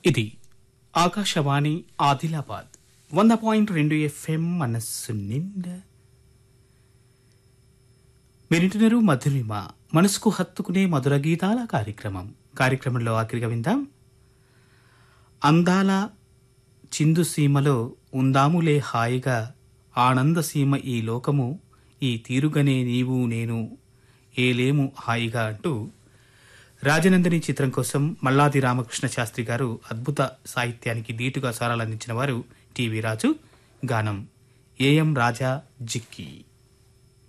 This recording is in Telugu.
ఇది ఆకాశవాణి ఆదిలాబాద్ వంద పాయింట్ రెండు ఎఫ్ఎం మనస్సు నిండా మీరింటున్నారు మధురిమ మనసుకు హత్తుకునే మధుర గీతాల కార్యక్రమం కార్యక్రమంలో ఆఖరిగా విందాం అందాల చిందు సీమలో ఉందాములే హాయిగా ఆనంద సీమ ఈ లోకము ఈ తీరుగనే నీవు నేను ఏలేము హాయిగా అంటూ రాజనందిని చిత్రం కోసం మల్లాది రామకృష్ణ శాస్త్రి గారు అద్భుత సాహిత్యానికి దీటుగా స్వరాలందించిన వారు టివి రాజు గానం ఏఎం రాజా జిక్కి